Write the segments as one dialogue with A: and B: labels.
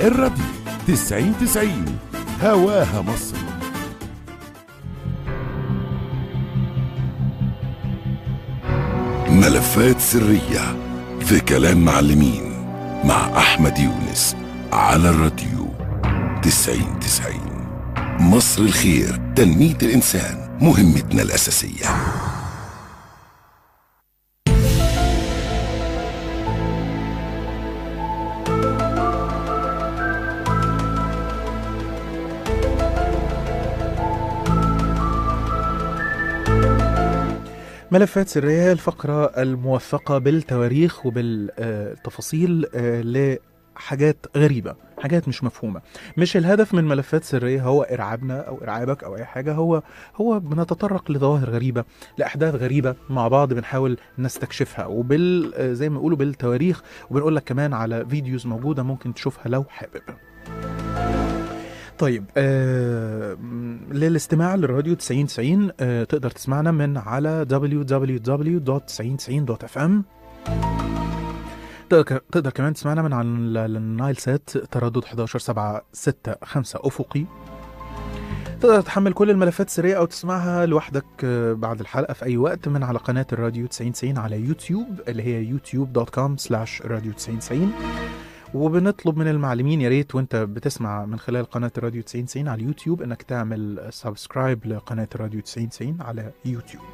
A: الراديو 90 90 هواها مصر ملفات سرية في كلام معلمين مع أحمد يونس على الراديو 90 90 مصر الخير تنمية الإنسان مهمتنا الأساسية
B: ملفات سرية الفقرة الموثقة بالتواريخ وبالتفاصيل لحاجات غريبة حاجات مش مفهومة مش الهدف من ملفات سرية هو إرعابنا أو إرعابك أو أي حاجة هو هو بنتطرق لظواهر غريبة لأحداث غريبة مع بعض بنحاول نستكشفها وبال آه، زي ما يقولوا بالتواريخ وبنقول لك كمان على فيديوز موجودة ممكن تشوفها لو حابب طيب آه م- للاستماع للراديو 9090 آه تقدر تسمعنا من على www.9090.fm تقدر تقدر كمان تسمعنا من على ال- النايل سات تردد 11765 افقي تقدر تحمل كل الملفات السرية أو تسمعها لوحدك آه، بعد الحلقة في أي وقت من على قناة الراديو 9090 على يوتيوب اللي هي youtube.com slash راديو 9090 وبنطلب من المعلمين يا ريت وانت بتسمع من خلال قناة الراديو 9090 على اليوتيوب انك تعمل سبسكرايب لقناة الراديو 9090 على يوتيوب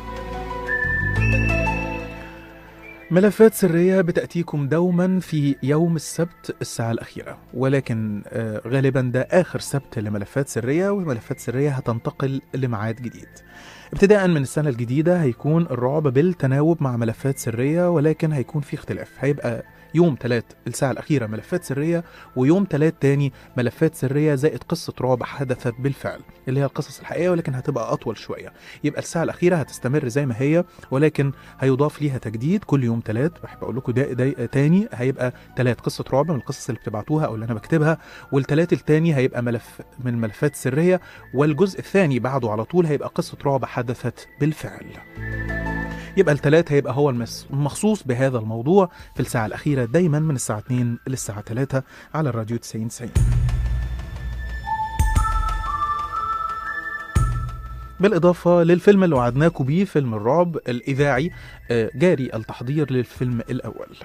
B: ملفات سرية بتأتيكم دوما في يوم السبت الساعة الأخيرة ولكن آه، غالبا ده آخر سبت لملفات سرية وملفات سرية هتنتقل لميعاد جديد ابتداء من السنة الجديدة هيكون الرعب بالتناوب مع ملفات سرية ولكن هيكون في اختلاف هيبقى يوم تلات الساعة الأخيرة ملفات سرية ويوم تلات تاني ملفات سرية زائد قصة رعب حدثت بالفعل اللي هي القصص الحقيقية ولكن هتبقى أطول شوية يبقى الساعة الأخيرة هتستمر زي ما هي ولكن هيضاف ليها تجديد كل يوم تلات بحب أقول لكم ده, ده تاني هيبقى تلات قصة رعب من القصص اللي بتبعتوها أو اللي أنا بكتبها والتلات التاني هيبقى ملف من ملفات سرية والجزء الثاني بعده على طول هيبقى قصة رعب حدثت بالفعل يبقى التلات هيبقى هو المس- المخصوص بهذا الموضوع في الساعة الأخيرة دايما من الساعة 2 للساعة 3 على الراديو 90 90 بالإضافة للفيلم اللي وعدناكم بيه فيلم الرعب الإذاعي آه، جاري التحضير للفيلم الأول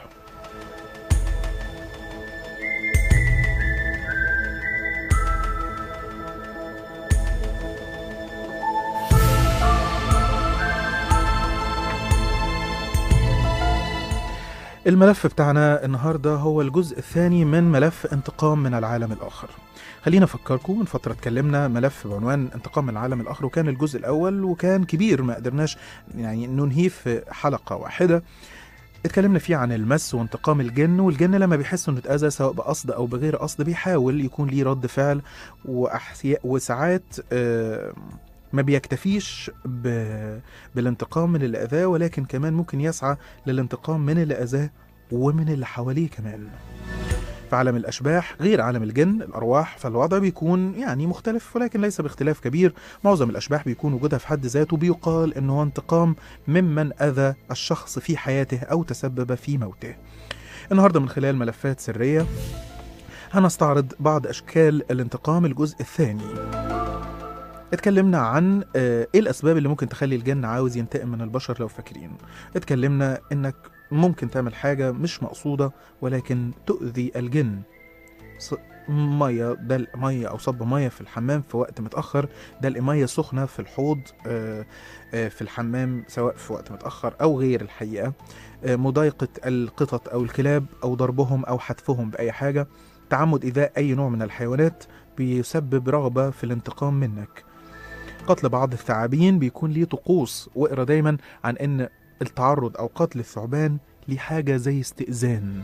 B: الملف بتاعنا النهارده هو الجزء الثاني من ملف انتقام من العالم الآخر. خلينا أفكركم من فترة اتكلمنا ملف بعنوان انتقام من العالم الآخر وكان الجزء الأول وكان كبير ما قدرناش يعني ننهيه في حلقة واحدة. اتكلمنا فيه عن المس وانتقام الجن والجن لما بيحس انه اتأذى سواء بقصد او بغير قصد بيحاول يكون ليه رد فعل وأحياء وساعات آه، ما بيكتفيش ب... بالانتقام من اللي أذاه ولكن كمان ممكن يسعى للانتقام من اللي أذاه ومن اللي حواليه كمان في عالم الأشباح غير عالم الجن الأرواح فالوضع بيكون يعني مختلف ولكن ليس باختلاف كبير معظم الأشباح بيكون وجودها في حد ذاته بيقال إنه هو انتقام ممن أذى الشخص في حياته أو تسبب في موته النهاردة من خلال ملفات سرية هنستعرض بعض أشكال الانتقام الجزء الثاني اتكلمنا عن آه، ايه الاسباب اللي ممكن تخلي الجن عاوز ينتقم من البشر لو فاكرين اتكلمنا انك ممكن تعمل حاجة مش مقصودة ولكن تؤذي الجن ص- مية دلق مية أو صب مية في الحمام في وقت متأخر دلق مية سخنة في الحوض آه، آه، في الحمام سواء في وقت متأخر أو غير الحقيقة آه، مضايقة القطط أو الكلاب أو ضربهم أو حتفهم بأي حاجة تعمد إيذاء أي نوع من الحيوانات بيسبب رغبة في الانتقام منك قتل بعض الثعابين بيكون ليه طقوس واقرا دايما عن ان التعرض او قتل الثعبان ليه حاجه زي استئذان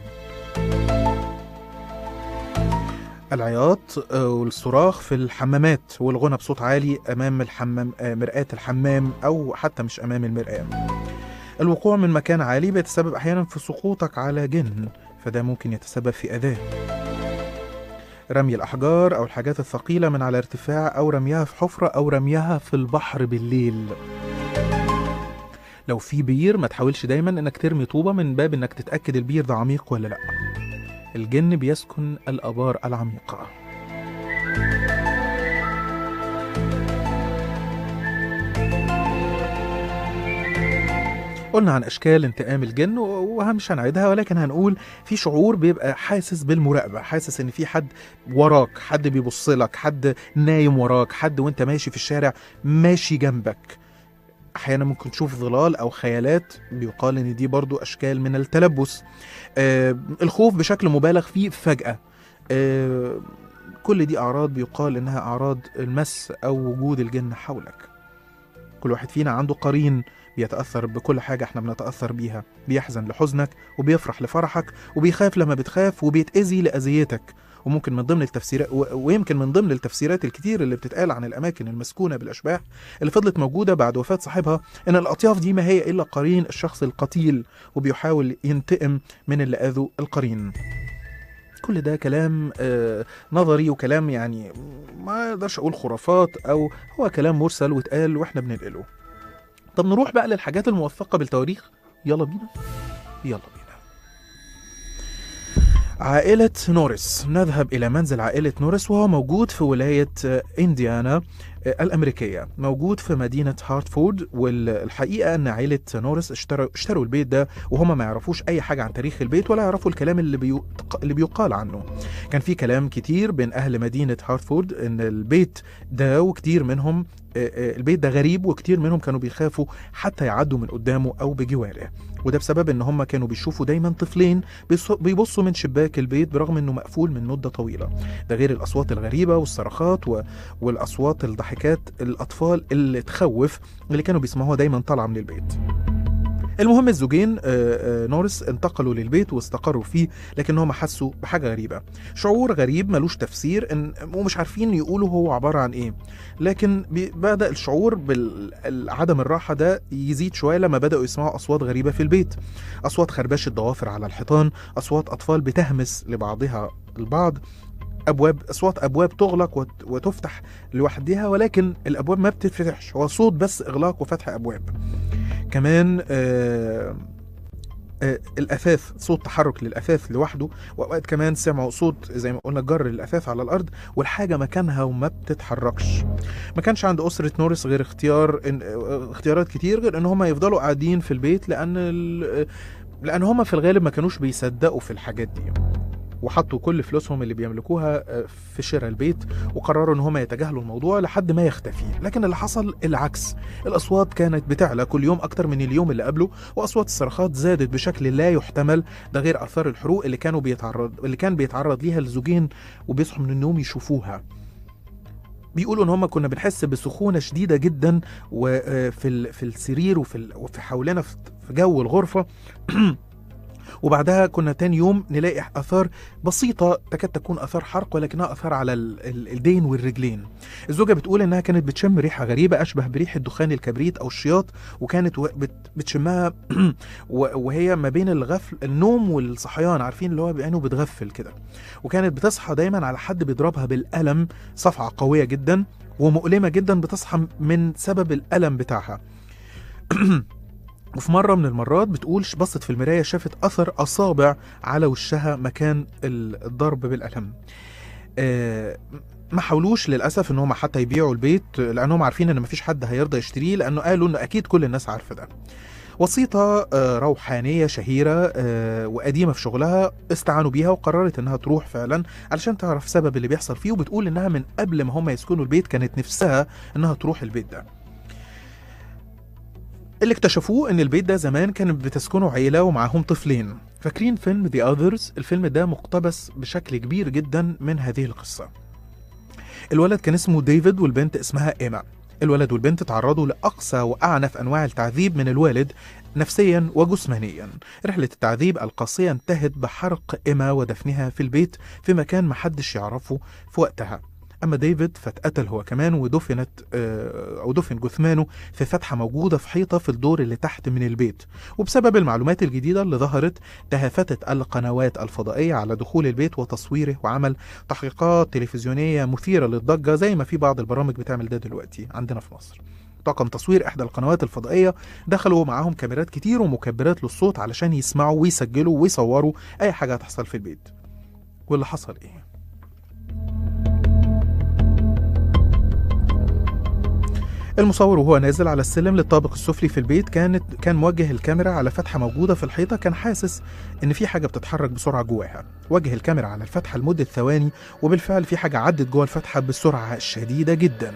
B: العياط آه، والصراخ في الحمامات والغنى بصوت عالي امام الحمام آه، مرآة الحمام او حتى مش امام المرآة الوقوع من مكان عالي بيتسبب احيانا في سقوطك على جن فده ممكن يتسبب في اذاه رمي الأحجار أو الحاجات الثقيلة من على ارتفاع أو رميها في حفرة أو رميها في البحر بالليل لو في بير ما تحاولش دايما انك ترمي طوبة من باب انك تتأكد البير ده عميق ولا لا الجن بيسكن الآبار العميقة قلنا عن أشكال انتقام الجن و- ومش هنعيدها ولكن هنقول في شعور بيبقى حاسس بالمراقبة حاسس إن في حد وراك حد بيبص لك حد نايم وراك حد وانت ماشي في الشارع ماشي جنبك احيانا ممكن تشوف ظلال او خيالات بيقال ان دي برضو اشكال من التلبس آه الخوف بشكل مبالغ فيه فجأة آه كل دي اعراض بيقال انها اعراض المس او وجود الجن حولك كل واحد فينا عنده قرين بيتأثر بكل حاجة احنا بنتأثر بيها بيحزن لحزنك وبيفرح لفرحك وبيخاف لما بتخاف وبيتأذي لأذيتك وممكن من ضمن التفسيرات و- ويمكن من ضمن التفسيرات الكتير اللي بتتقال عن الأماكن المسكونة بالأشباح اللي فضلت موجودة بعد وفاة صاحبها إن الأطياف دي ما هي إلا قرين الشخص القتيل وبيحاول ينتقم من اللي أذوا القرين كل ده كلام آه، نظري وكلام يعني ما اقدرش اقول خرافات او هو كلام مرسل واتقال واحنا بننقله طب نروح بقى للحاجات الموثقه بالتواريخ يلا بينا يلا بينا عائلة نورس نذهب إلى منزل عائلة نورس وهو موجود في ولاية آه، إنديانا آه، الأمريكية موجود في مدينة هارتفورد والحقيقة أن عائلة نورس اشتروا, اشتروا البيت ده وهم ما يعرفوش أي حاجة عن تاريخ البيت ولا يعرفوا الكلام اللي, بيو... اللي بيقال عنه كان في كلام كتير بين أهل مدينة هارتفورد أن البيت ده وكتير منهم آه، آه، البيت ده غريب وكتير منهم كانوا بيخافوا حتى يعدوا من قدامه أو بجواره وده بسبب ان هم كانوا بيشوفوا دايما طفلين بيص- بيبصوا من شباك البيت برغم انه مقفول من مده طويله ده غير الاصوات الغريبه والصرخات و... والاصوات الضحكات الاطفال اللي تخوف اللي كانوا بيسمعوها دايما طالعه من البيت المهم الزوجين آه، آه، نورس انتقلوا للبيت واستقروا فيه لكنهم حسوا بحاجه غريبه شعور غريب ملوش تفسير إن ومش عارفين يقولوا هو عباره عن ايه لكن بي- بدا الشعور بعدم الراحه ده يزيد شويه لما بداوا يسمعوا اصوات غريبه في البيت اصوات خربشه ضوافر على الحيطان اصوات اطفال بتهمس لبعضها البعض ابواب اصوات ابواب تغلق وت- وتفتح لوحدها ولكن الابواب ما بتتفتحش هو صوت بس اغلاق وفتح ابواب كمان آه آه الاثاث صوت تحرك للاثاث لوحده واوقات كمان سمعوا صوت زي ما قلنا جر الاثاث على الارض والحاجه مكانها وما بتتحركش ما كانش عند اسره نورس غير اختيار إن آه، اختيارات كتير غير ان هم يفضلوا قاعدين في البيت لان ال- لان هم في الغالب ما كانوش بيصدقوا في الحاجات دي وحطوا كل فلوسهم اللي بيملكوها آه، في شراء البيت وقرروا ان هم يتجاهلوا الموضوع لحد ما يختفي لكن اللي حصل العكس الاصوات كانت بتعلى كل يوم اكتر من اليوم اللي قبله واصوات الصرخات زادت بشكل لا يحتمل ده غير اثار الحروق اللي كانوا بيتعرض اللي كان بيتعرض ليها الزوجين وبيصحوا من النوم يشوفوها بيقولوا ان هم كنا بنحس بسخونه شديده جدا وفي ال- في السرير وفي ال- وفي حولنا في في جو الغرفه وبعدها كنا تاني يوم نلاقي اثار بسيطه تكاد تكون اثار حرق ولكنها اثار على ال- ال- الدين والرجلين الزوجه بتقول انها كانت بتشم ريحه غريبه اشبه بريحه دخان الكبريت او الشياط وكانت و- بت- بتشمها و- وهي ما بين الغفل النوم والصحيان عارفين اللي هو بعينه بتغفل كده وكانت بتصحى دايما على حد بيضربها بالقلم صفعه قويه جدا ومؤلمه جدا بتصحى من سبب الالم بتاعها وفي مرة من المرات بتقول ش- بصت في المراية شافت أثر أصابع على وشها مكان ال- الضرب بالقلم آه، ما حاولوش للأسف إن هم حتى يبيعوا البيت لأنهم عارفين إن مفيش حد هيرضى يشتريه لأنه قالوا إنه أكيد كل الناس عارفة ده وسيطة آه، روحانية شهيرة آه، وقديمة في شغلها استعانوا بيها وقررت إنها تروح فعلا علشان تعرف سبب اللي بيحصل فيه وبتقول إنها من قبل ما هم يسكنوا البيت كانت نفسها إنها تروح البيت ده اللي اكتشفوه ان البيت ده زمان كانت بتسكنه عيله ومعاهم طفلين فاكرين فيلم ذا اذرز الفيلم ده مقتبس بشكل كبير جدا من هذه القصه الولد كان اسمه ديفيد والبنت اسمها ايما الولد والبنت تعرضوا لاقصى واعنف انواع التعذيب من الوالد نفسيا وجسمانيا رحله التعذيب القاسيه انتهت بحرق ايما ودفنها في البيت في مكان محدش يعرفه في وقتها اما ديفيد فاتقتل هو كمان ودفنت آه، او دفن جثمانه في فتحة موجودة في حيطة في الدور اللي تحت من البيت وبسبب المعلومات الجديدة اللي ظهرت تهافتت القنوات الفضائية على دخول البيت وتصويره وعمل تحقيقات تلفزيونية مثيرة للضجة زي ما في بعض البرامج بتعمل ده دلوقتي عندنا في مصر طاقم تصوير إحدى القنوات الفضائية دخلوا معاهم كاميرات كتير ومكبرات للصوت علشان يسمعوا ويسجلوا ويصوروا أي حاجة هتحصل في البيت واللي حصل ايه المصور وهو نازل على السلم للطابق السفلي في البيت كانت كان موجه الكاميرا على فتحه موجوده في الحيطه كان حاسس ان في حاجه بتتحرك بسرعه جواها وجه الكاميرا على الفتحه لمده ثواني وبالفعل في حاجه عدت جوه الفتحه بسرعه شديده جدا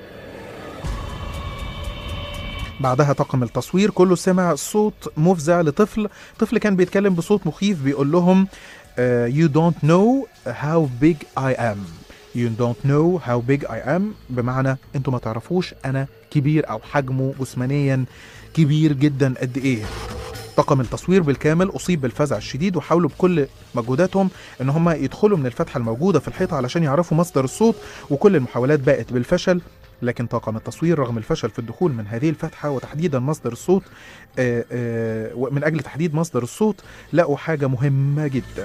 B: بعدها طاقم التصوير كله سمع صوت مفزع لطفل طفل كان بيتكلم بصوت مخيف بيقول لهم uh, you don't know how big I am you don't know how big I am بمعنى انتوا ما تعرفوش انا كبير او حجمه جسمانيا كبير جدا قد ايه طاقم التصوير بالكامل اصيب بالفزع الشديد وحاولوا بكل مجهوداتهم ان هم يدخلوا من الفتحه الموجوده في الحيطه علشان يعرفوا مصدر الصوت وكل المحاولات باءت بالفشل لكن طاقم التصوير رغم الفشل في الدخول من هذه الفتحة وتحديدا مصدر الصوت آه، آه، من أجل تحديد مصدر الصوت لقوا حاجة مهمة جدا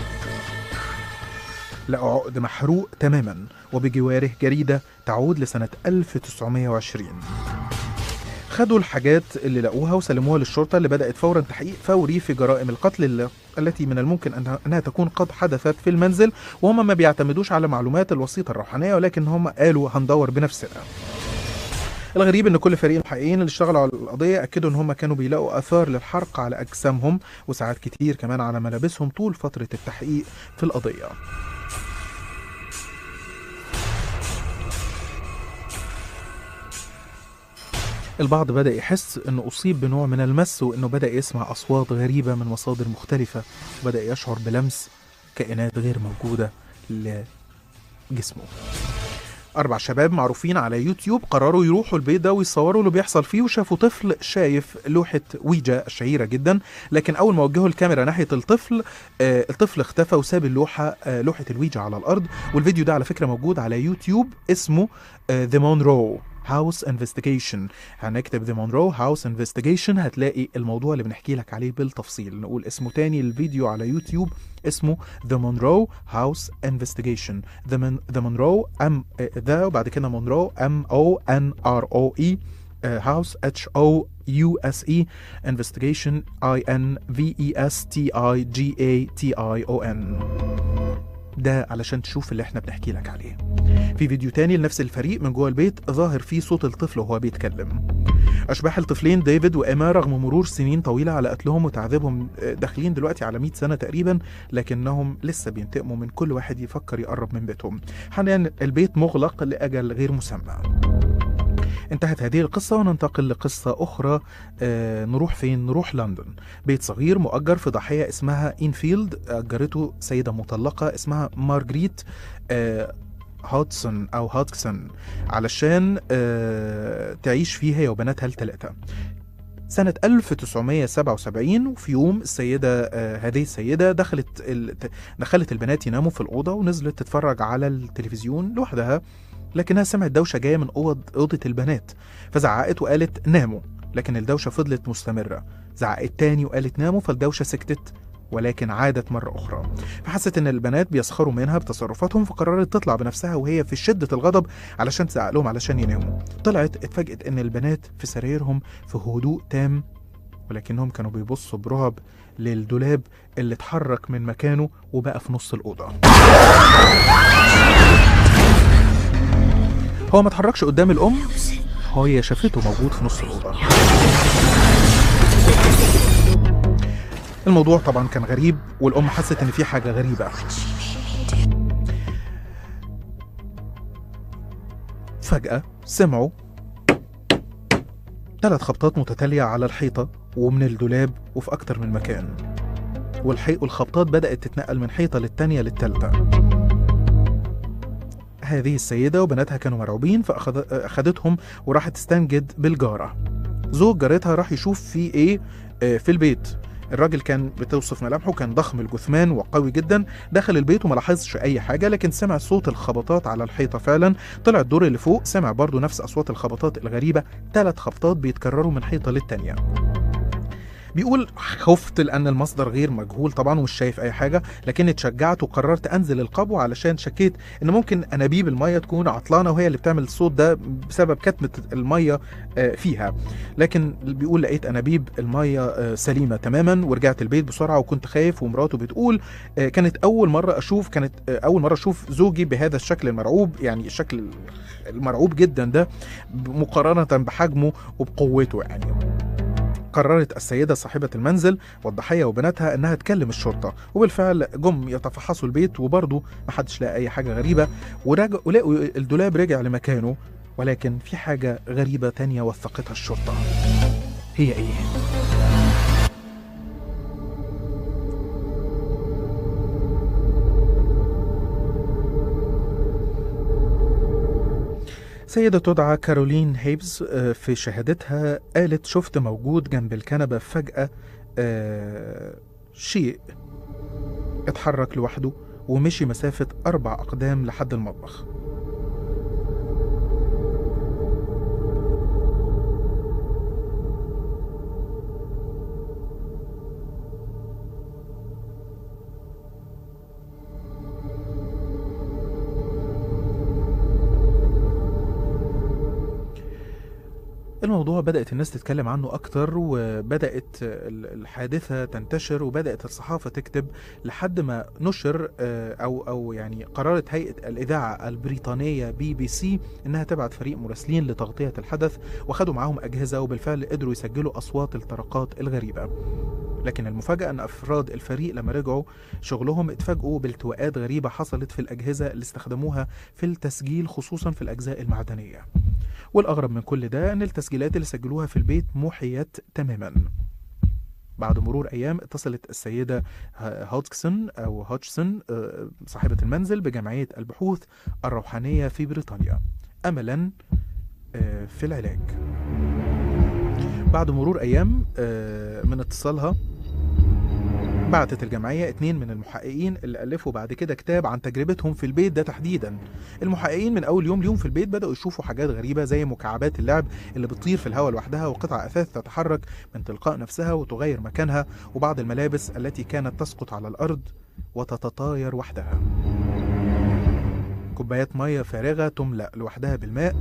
B: لقوا عقد محروق تماما وبجواره جريدة تعود لسنة 1920 خدوا الحاجات اللي لقوها وسلموها للشرطة اللي بدأت فورا تحقيق فوري في جرائم القتل اللي التي من الممكن أنها- أنها تكون قد حدثت في المنزل وهم ما بيعتمدوش على معلومات الوسيطة الروحانية ولكن هم قالوا هندور بنفسنا الغريب ان كل فريق المحققين اللي اشتغلوا على القضيه اكدوا ان هم كانوا بيلاقوا اثار للحرق على اجسامهم وساعات كتير كمان على ملابسهم طول فتره التحقيق في القضيه البعض بدأ يحس انه اصيب بنوع من المس وانه بدأ يسمع اصوات غريبة من مصادر مختلفة وبدأ يشعر بلمس كائنات غير موجودة لجسمه أربع شباب معروفين على يوتيوب قرروا يروحوا البيت ده ويصوروا اللي بيحصل فيه وشافوا طفل شايف لوحة ويجا الشهيرة جدا لكن أول ما وجهوا الكاميرا ناحية الطفل آه الطفل اختفى وساب اللوحة آه لوحة الويجا على الأرض والفيديو ده على فكرة موجود على يوتيوب اسمه ذا مونرو هاوس انفستيجيشن هنكتب ذا مونرو هاوس انفستيجيشن هتلاقي الموضوع اللي بنحكي لك عليه بالتفصيل نقول اسمه تاني الفيديو على يوتيوب اسمه ذا مونرو هاوس انفستيجيشن ذا ذا مونرو ام ذا وبعد كده مونرو ام او ان ار او اي هاوس اتش او يو اس اي انفستيجيشن اي ان في اي اس تي اي جي اي تي اي او ان ده علشان تشوف اللي احنا بنحكي لك عليه في فيديو تاني لنفس الفريق من جوه البيت ظاهر فيه صوت الطفل وهو بيتكلم أشباح الطفلين ديفيد وإيما رغم مرور سنين طويلة على قتلهم وتعذيبهم آه، داخلين دلوقتي على 100 سنة تقريبا لكنهم لسه بينتقموا من كل واحد يفكر يقرب من بيتهم حاليا البيت مغلق لأجل غير مسمى انتهت هذه القصة وننتقل لقصة أخرى آه نروح فين؟ نروح لندن بيت صغير مؤجر في ضحية اسمها إنفيلد أجرته سيدة مطلقة اسمها مارجريت آه هاتسون أو هاتكسون علشان آه تعيش فيه هي وبناتها الثلاثة سنة 1977 وفي يوم السيدة آه هذه السيدة دخلت ال... دخلت البنات يناموا في الأوضة ونزلت تتفرج على التلفزيون لوحدها لكنها سمعت دوشة جاية من أوض أوضة البنات فزعقت وقالت ناموا لكن الدوشة فضلت مستمرة زعقت تاني وقالت ناموا فالدوشة سكتت ولكن عادت مرة أخرى فحست إن البنات بيسخروا منها بتصرفاتهم فقررت تطلع بنفسها وهي في شدة الغضب علشان تزعق لهم علشان يناموا طلعت اتفاجئت إن البنات في سرايرهم في هدوء تام ولكنهم كانوا بيبصوا برعب للدولاب اللي اتحرك من مكانه وبقى في نص الأوضة هو ما اتحركش قدام الأم هي شافته موجود في نص الأوضة الموضوع طبعا كان غريب والأم حست إن في حاجة غريبة فجأة سمعوا ثلاث خبطات متتالية على الحيطة ومن الدولاب وفي أكتر من مكان والحي... والخبطات بدأت تتنقل من حيطة للتانية للتالتة هذه السيدة وبناتها كانوا مرعوبين فأخدتهم وراحت تستنجد بالجارة زوج جارتها راح يشوف في ايه آه، في البيت الراجل كان بتوصف ملامحه كان ضخم الجثمان وقوي جدا دخل البيت وما لاحظش اي حاجه لكن سمع صوت الخبطات على الحيطه فعلا طلع الدور اللي فوق سمع برضه نفس اصوات الخبطات الغريبه ثلاث خبطات بيتكرروا من حيطه للتانيه بيقول خفت لان المصدر غير مجهول طبعا ومش شايف اي حاجه لكني اتشجعت وقررت انزل القبو علشان شكيت ان ممكن انابيب الميه تكون عطلانه وهي اللي بتعمل الصوت ده بسبب كتمه الميه آه، فيها لكن بيقول لقيت انابيب الميه آه، سليمه تماما ورجعت البيت بسرعه وكنت خايف ومراته بتقول آه، كانت اول مره اشوف كانت آه، اول مره اشوف زوجي بهذا الشكل المرعوب يعني الشكل المرعوب جدا ده مقارنه بحجمه وبقوته يعني قررت السيدة صاحبة المنزل والضحية وبناتها إنها تكلم الشرطة وبالفعل جم يتفحصوا البيت وبرضه محدش لقى أي حاجة غريبة ورجع ولقوا الدولاب رجع لمكانه ولكن في حاجة غريبة تانية وثقتها الشرطة هي إيه؟ سيدة تدعى كارولين هيبز آه، في شهادتها قالت شفت موجود جنب الكنبة فجأة آه، شيء اتحرك لوحده ومشي مسافة أربع أقدام لحد المطبخ الموضوع بدأت الناس تتكلم عنه أكتر وبدأت ال- الحادثة تنتشر وبدأت الصحافة تكتب لحد ما نشر آه، أو أو يعني قررت هيئة الإذاعة البريطانية بي بي سي إنها تبعت فريق مراسلين لتغطية الحدث وخدوا معاهم أجهزة وبالفعل قدروا يسجلوا أصوات الطرقات الغريبة لكن المفاجأة أن أفراد الفريق لما رجعوا شغلهم اتفاجئوا بالتواءات غريبة حصلت في الأجهزة اللي استخدموها في التسجيل خصوصا في الأجزاء المعدنية والأغرب من كل ده أن التسجيلات اللي سجلوها في البيت محيت تماما بعد مرور أيام اتصلت السيدة ه- هودجسون أو هودجسون آه، صاحبة المنزل بجمعية البحوث الروحانية في بريطانيا أملا آه، في العلاج بعد مرور أيام آه، من اتصالها بعتت الجمعية اتنين من المحققين اللي ألفوا بعد كده كتاب عن تجربتهم في البيت ده تحديدا المحققين من أول يوم ليهم في البيت بدأوا يشوفوا حاجات غريبة زي مكعبات اللعب اللي بتطير في الهواء لوحدها وقطع أثاث تتحرك من تلقاء نفسها وتغير مكانها وبعض الملابس التي كانت تسقط على الأرض وتتطاير وحدها كوبايات مية فارغة تملأ لوحدها بالماء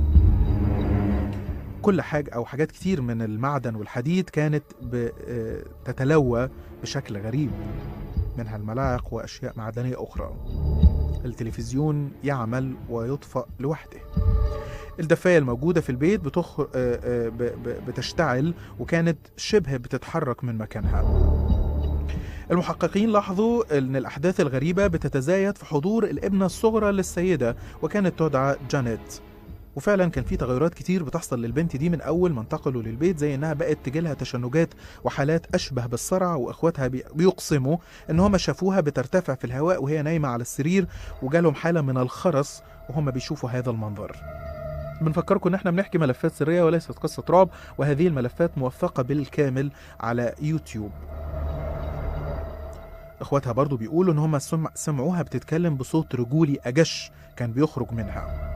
B: كل حاجة أو حاجات كتير من المعدن والحديد كانت ب- آه، تتلوى بشكل غريب منها الملاعق وأشياء معدنية أخرى التلفزيون يعمل ويطفأ لوحده الدفاية الموجودة في البيت بتخ... آه، آه، ب... ب... بتشتعل وكانت شبه بتتحرك من مكانها المحققين لاحظوا أن الأحداث الغريبة بتتزايد في حضور الابنة الصغرى للسيدة وكانت تدعى جانيت وفعلا كان في تغيرات كتير بتحصل للبنت دي من اول ما انتقلوا للبيت زي انها بقت تجيلها تشنجات وحالات اشبه بالصرع واخواتها بي- بيقسموا ان هم شافوها بترتفع في الهواء وهي نايمه على السرير وجالهم حاله من الخرس وهم بيشوفوا هذا المنظر بنفكركم ان احنا بنحكي ملفات سريه وليست قصه رعب وهذه الملفات موثقه بالكامل على يوتيوب اخواتها برضو بيقولوا ان هم سمع سمعوها بتتكلم بصوت رجولي اجش كان بيخرج منها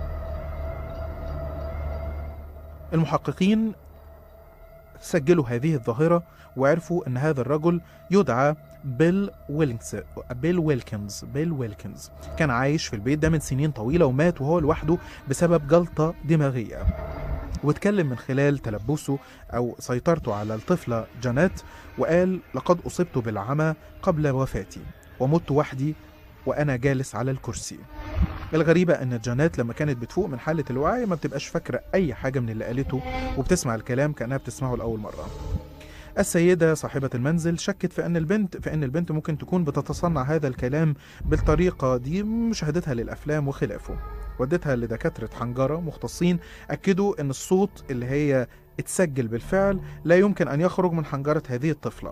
B: المحققين سجلوا هذه الظاهرة وعرفوا أن هذا الرجل يدعى بيل ويلكنز بيل ويلكنز بيل ويلكنز كان عايش في البيت ده من سنين طويلة ومات وهو لوحده بسبب جلطة دماغية واتكلم من خلال تلبسه أو سيطرته على الطفلة جانيت وقال لقد أصبت بالعمى قبل وفاتي ومت وحدي وأنا جالس على الكرسي الغريبة إن جانيت لما كانت بتفوق من حالة الوعي ما بتبقاش فاكرة أي حاجة من اللي قالته وبتسمع الكلام كأنها بتسمعه لأول مرة. السيدة صاحبة المنزل شكت في أن البنت في أن البنت ممكن تكون بتتصنع هذا الكلام بالطريقة دي من مشاهدتها للأفلام وخلافه. ودتها لدكاترة حنجرة مختصين أكدوا أن الصوت اللي هي اتسجل بالفعل لا يمكن أن يخرج من حنجرة هذه الطفلة.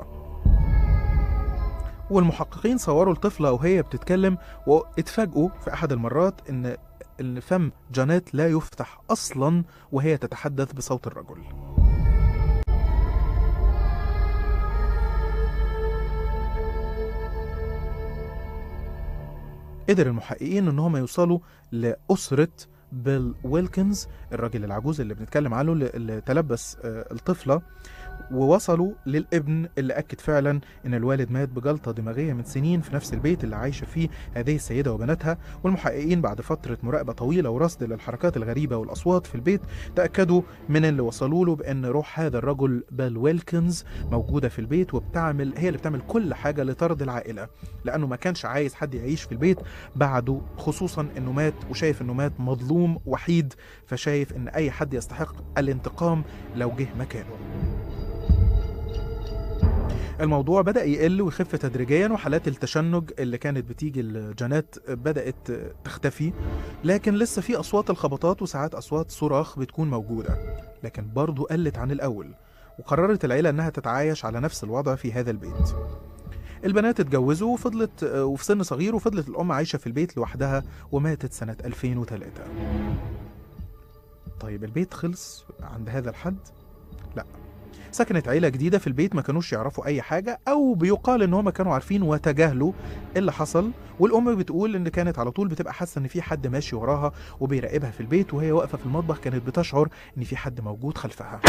B: والمحققين صوروا الطفلة وهي بتتكلم واتفاجئوا في أحد المرات إن إن فم جانيت لا يفتح أصلا وهي تتحدث بصوت الرجل قدر المحققين ان هم يوصلوا لأسرة بيل ويلكنز الراجل العجوز اللي بنتكلم عنه اللي- اللي تلبس آه، الطفلة ووصلوا للابن اللي أكد فعلا إن الوالد مات بجلطة دماغية من سنين في نفس البيت اللي عايشة فيه هذه السيدة وبناتها والمحققين بعد فترة مراقبة طويلة ورصد للحركات الغريبة والأصوات في البيت تأكدوا من اللي وصلوا له بأن روح هذا الرجل بال ويلكنز موجودة في البيت وبتعمل هي اللي بتعمل كل حاجة لطرد العائلة لأنه ما كانش عايز حد يعيش في البيت بعده خصوصا إنه مات وشايف إنه مات مظلوم وحيد فشايف إن أي حد يستحق الانتقام لو جه مكانه الموضوع بدأ يقل ويخف تدريجيا وحالات التشنج اللي كانت بتيجي الجنات بدأت تختفي لكن لسه في أصوات الخبطات وساعات أصوات صراخ بتكون موجودة لكن برضه قلت عن الأول وقررت العيلة إنها تتعايش على نفس الوضع في هذا البيت البنات اتجوزوا وفضلت وفي سن صغير وفضلت الأم عايشة في البيت لوحدها وماتت سنة 2003 طيب البيت خلص عند هذا الحد؟ لا سكنت عيلة جديدة في البيت ما كانوش يعرفوا أي حاجة أو بيقال إن هم كانوا عارفين وتجاهلوا اللي حصل والأم بتقول إن كانت على طول بتبقى حاسة إن في حد ماشي وراها وبيراقبها في البيت وهي واقفة في المطبخ كانت بتشعر إن في حد موجود خلفها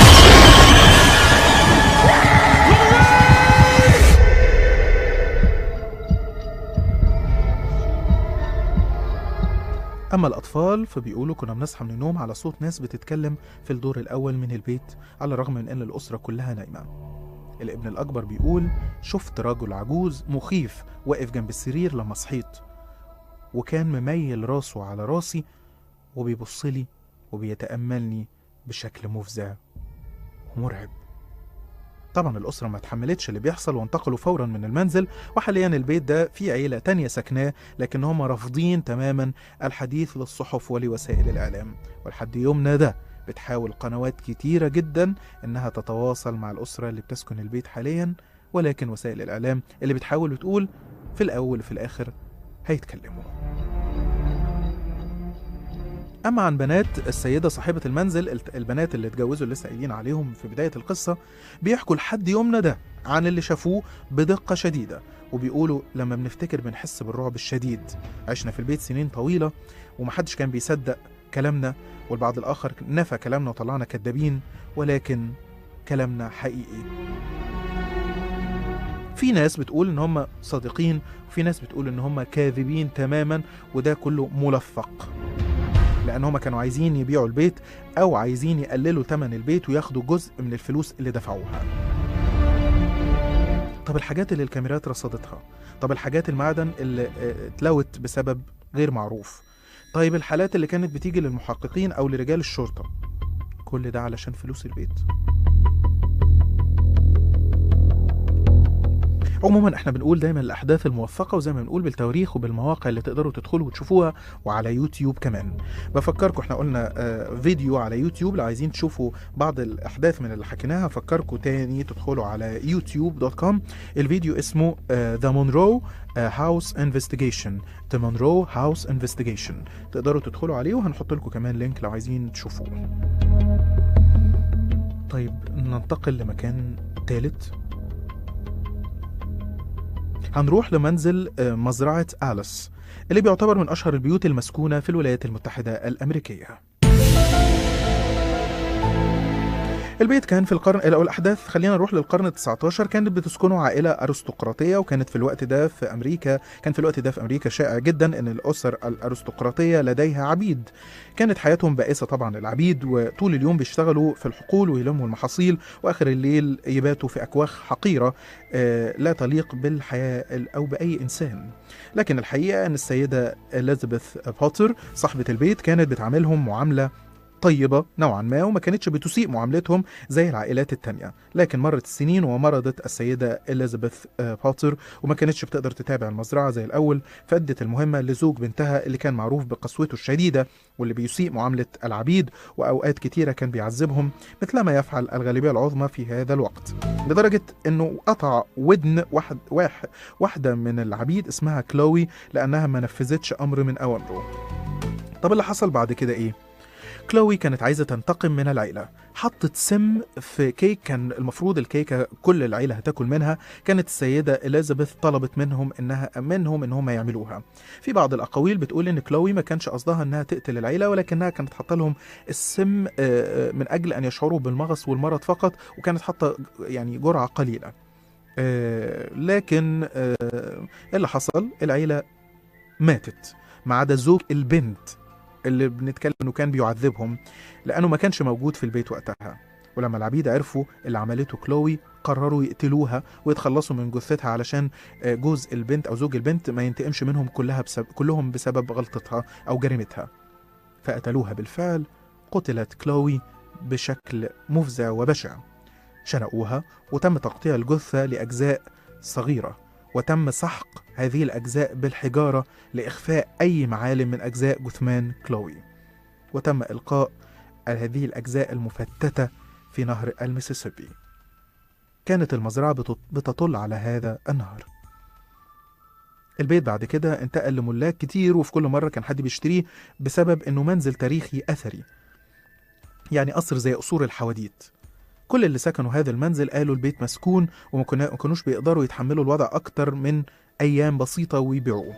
B: أما الأطفال فبيقولوا كنا بنصحى من النوم على صوت ناس بتتكلم في الدور الأول من البيت على الرغم من أن الأسرة كلها نايمة الابن الأكبر بيقول شفت رجل عجوز مخيف واقف جنب السرير لما صحيت وكان مميل راسه على راسي وبيبصلي وبيتأملني بشكل مفزع ومرعب طبعا الأسرة ما تحملتش اللي بيحصل وانتقلوا فورا من المنزل وحاليا البيت ده فيه عيلة تانية سكناه لكن هم رافضين تماما الحديث للصحف ولوسائل الإعلام ولحد يومنا ده بتحاول قنوات كتيرة جدا إنها تتواصل مع الأسرة اللي بتسكن البيت حاليا ولكن وسائل الإعلام اللي بتحاول بتقول في الأول وفي الآخر هيتكلموا أما عن بنات السيدة صاحبة المنزل البنات اللي اتجوزوا اللي لسه قايلين عليهم في بداية القصة بيحكوا لحد يومنا ده عن اللي شافوه بدقة شديدة وبيقولوا لما بنفتكر بنحس بالرعب الشديد عشنا في البيت سنين طويلة ومحدش كان بيصدق كلامنا والبعض الآخر نفى كلامنا وطلعنا كدابين ولكن كلامنا حقيقي في ناس بتقول ان هم صادقين وفي ناس بتقول ان هم كاذبين تماما وده كله ملفق لان هم كانوا عايزين يبيعوا البيت او عايزين يقللوا ثمن البيت وياخدوا جزء من الفلوس اللي دفعوها طب الحاجات اللي الكاميرات رصدتها طب الحاجات المعدن اللي اتلوت بسبب غير معروف طيب الحالات اللي كانت بتيجي للمحققين او لرجال الشرطه كل ده علشان فلوس البيت عموما احنا بنقول دايما الاحداث الموثقه وزي ما بنقول بالتواريخ وبالمواقع اللي تقدروا تدخلوا وتشوفوها وعلى يوتيوب كمان بفكركم احنا قلنا آه فيديو على يوتيوب لو عايزين تشوفوا بعض الاحداث من اللي حكيناها افكركم تاني تدخلوا على يوتيوب دوت كوم الفيديو اسمه ذا مونرو هاوس انفستيجيشن ذا مونرو هاوس انفستيجيشن تقدروا تدخلوا عليه وهنحط لكم كمان لينك لو عايزين تشوفوه طيب ننتقل لمكان ثالث هنروح لمنزل مزرعة أليس اللي بيعتبر من أشهر البيوت المسكونة في الولايات المتحدة الأمريكية البيت كان في القرن او الاحداث خلينا نروح للقرن ال19 كانت بتسكنه عائله ارستقراطيه وكانت في الوقت ده في امريكا كان في الوقت ده في امريكا شائع جدا ان الاسر الارستقراطيه لديها عبيد كانت حياتهم بائسه طبعا العبيد وطول اليوم بيشتغلوا في الحقول ويلموا المحاصيل واخر الليل يباتوا في اكواخ حقيره لا تليق بالحياه او باي انسان لكن الحقيقه ان السيده اليزابيث بوتر صاحبه البيت كانت بتعاملهم معامله طيبة نوعا ما وما كانتش بتسيء معاملتهم زي العائلات التانية لكن مرت السنين ومرضت السيدة إليزابيث بوتر وما كانتش بتقدر تتابع المزرعة زي الأول فأدت المهمة لزوج بنتها اللي كان معروف بقسوته الشديدة واللي بيسيء معاملة العبيد وأوقات كتيرة كان بيعذبهم مثل ما يفعل الغالبية العظمى في هذا الوقت لدرجة أنه قطع ودن واحد واحد واحدة من العبيد اسمها كلوي لأنها ما نفذتش أمر من أوامره طب اللي حصل بعد كده إيه؟ كلوي كانت عايزة تنتقم من العيلة حطت سم في كيك كان المفروض الكيكة كل العيلة هتاكل منها كانت السيدة إليزابيث طلبت منهم إنها منهم إن هم يعملوها في بعض الأقاويل بتقول إن كلوي ما كانش قصدها إنها تقتل العيلة ولكنها كانت حاطة لهم السم آه، آه، من أجل أن يشعروا بالمغص والمرض فقط وكانت حاطة يعني جرعة قليلة آه، لكن آه، إيه اللي حصل العيلة ماتت ما عدا زوج البنت اللي بنتكلم انه كان بيعذبهم لانه ما كانش موجود في البيت وقتها ولما العبيد عرفوا اللي عملته كلوي قرروا يقتلوها ويتخلصوا من جثتها علشان آه، جوز البنت او زوج البنت ما ينتقمش منهم كلها بسبب كلهم بسبب غلطتها او جريمتها فقتلوها بالفعل قتلت كلوي بشكل مفزع وبشع شنقوها وتم تقطيع الجثة لأجزاء صغيرة وتم سحق هذه الأجزاء بالحجارة لإخفاء أي معالم من أجزاء جثمان كلوي وتم إلقاء هذه الأجزاء المفتتة في نهر المسيسيبي كانت المزرعة بتط- بتطل على هذا النهر البيت بعد كده انتقل لملاك كتير وفي كل مرة كان حد بيشتريه بسبب انه منزل تاريخي اثري يعني قصر زي قصور الحواديت كل اللي سكنوا هذا المنزل قالوا البيت مسكون وما كنا- ما كانوش بيقدروا يتحملوا الوضع اكتر من ايام بسيطة ويبيعوه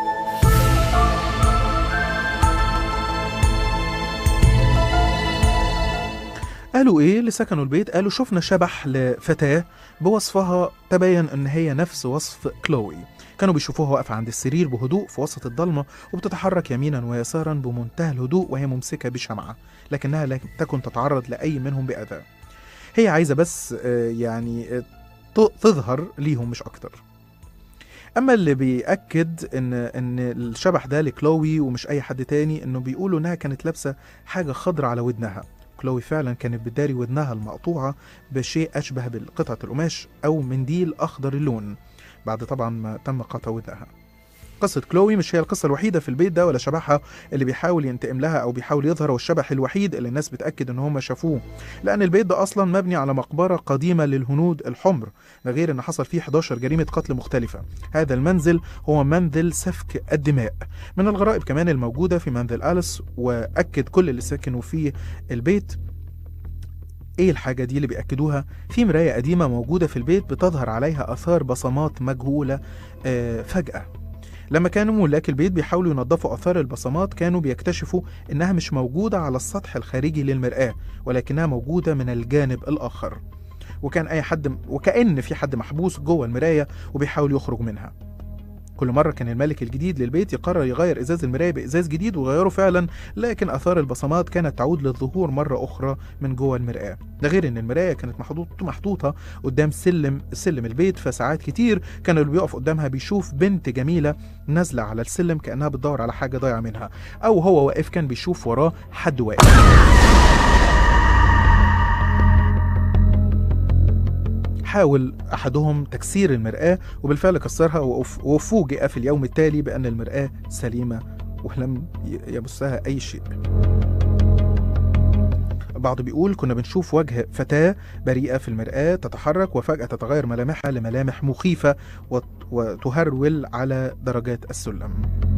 B: قالوا ايه اللي سكنوا البيت قالوا شفنا شبح لفتاة بوصفها تبين ان هي نفس وصف كلوي كانوا بيشوفوها واقفة عند السرير بهدوء في وسط الضلمة وبتتحرك يمينا ويسارا بمنتهى الهدوء وهي ممسكة بشمعة لكنها لا تكن تتعرض لأي منهم بأذى هي عايزة بس آه، يعني آه، ت- تظهر ليهم مش أكتر أما اللي بيأكد إن إن الشبح ده لكلوي ومش أي حد تاني إنه بيقولوا إنها كانت لابسة حاجة خضرة على ودنها كلوي فعلا كانت بتداري ودنها المقطوعة بشيء أشبه بقطعة القماش أو منديل أخضر اللون بعد طبعا ما تم قطع ودنها قصة كلوي مش هي القصة الوحيدة في البيت ده ولا شبحها اللي بيحاول ينتقم لها أو بيحاول يظهر هو الشبح الوحيد اللي الناس بتأكد إن هم شافوه لأن البيت ده أصلا مبني على مقبرة قديمة للهنود الحمر ده غير إن حصل فيه 11 جريمة قتل مختلفة هذا المنزل هو منزل سفك الدماء من الغرائب كمان الموجودة في منزل أليس وأكد كل اللي سكنوا فيه البيت ايه الحاجة دي اللي بيأكدوها؟ في مراية قديمة موجودة في البيت بتظهر عليها آثار بصمات مجهولة آه، فجأة لما كانوا ملاك البيت بيحاولوا ينظفوا آثار البصمات كانوا بيكتشفوا إنها مش موجودة على السطح الخارجي للمرآة ولكنها موجودة من الجانب الآخر وكان أي حد وكأن في حد محبوس جوه المراية وبيحاول يخرج منها كل مرة كان الملك الجديد للبيت يقرر يغير إزاز المراية بإزاز جديد وغيره فعلا لكن آثار البصمات كانت تعود للظهور مرة أخرى من جوه المرآة ده غير إن المراية كانت محطوط محطوطة قدام سلم سلم البيت فساعات كتير كان اللي بيقف قدامها بيشوف بنت جميلة نازلة على السلم كأنها بتدور على حاجة ضايعة منها أو هو واقف كان بيشوف وراه حد واقف حاول أحدهم تكسير المرآة وبالفعل كسرها وف- وفوجئ في اليوم التالي بأن المرآة سليمة ولم ي- يمسها أي شيء البعض بيقول كنا بنشوف وجه فتاة بريئة في المرآة تتحرك وفجأة تتغير ملامحها لملامح مخيفة وت- وتهرول على درجات السلم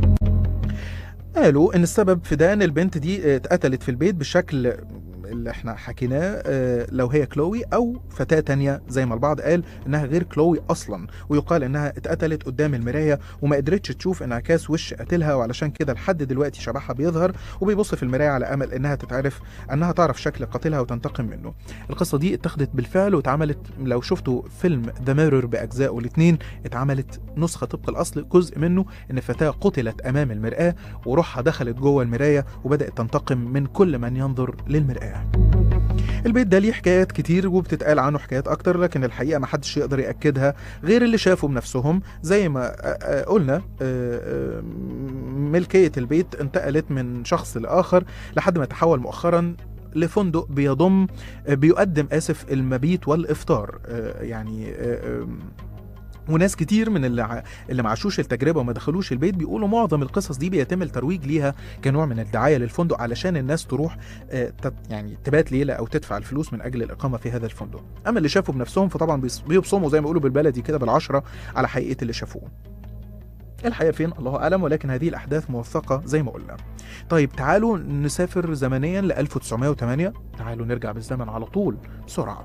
B: قالوا ان السبب في ده ان البنت دي آه، اتقتلت في البيت بالشكل اللي احنا حكيناه آه، لو هي كلوي او فتاة تانية زي ما البعض قال انها غير كلوي اصلا ويقال انها اتقتلت قدام المراية وما قدرتش تشوف انعكاس وش قاتلها وعلشان كده لحد دلوقتي شبحها بيظهر وبيبص في المراية على امل انها تتعرف انها تعرف شكل قاتلها وتنتقم منه القصة دي اتخذت بالفعل واتعملت لو شفتوا فيلم ذا ميرور باجزائه الاثنين اتعملت نسخة طبق الاصل جزء منه ان فتاة قتلت امام المرآة وروحها دخلت جوه المراية وبدأت تنتقم من كل من ينظر للمرآة البيت ده ليه حكايات كتير وبتتقال عنه حكايات اكتر لكن الحقيقه ما حدش يقدر ياكدها غير اللي شافوا بنفسهم زي ما آه، آه، قلنا آه، آه، ملكيه البيت انتقلت من شخص لاخر لحد ما تحول مؤخرا لفندق بيضم آه، بيقدم اسف المبيت والافطار آه، يعني آه، آم، وناس كتير من اللي ع- اللي ما عاشوش التجربه وما دخلوش البيت بيقولوا معظم القصص دي بيتم الترويج ليها كنوع من الدعايه للفندق علشان الناس تروح آه، تت- يعني تبات ليله او تدفع الفلوس من اجل الاقامه في هذا الفندق اما اللي شافوا بنفسهم فطبعا بيص- بيبصموا زي ما بيقولوا بالبلدي كده بالعشره على حقيقه اللي شافوه الحقيقة فين الله أعلم ولكن هذه الأحداث موثقة زي ما قلنا طيب تعالوا نسافر زمنيا ل 1908 تعالوا نرجع بالزمن على طول بسرعة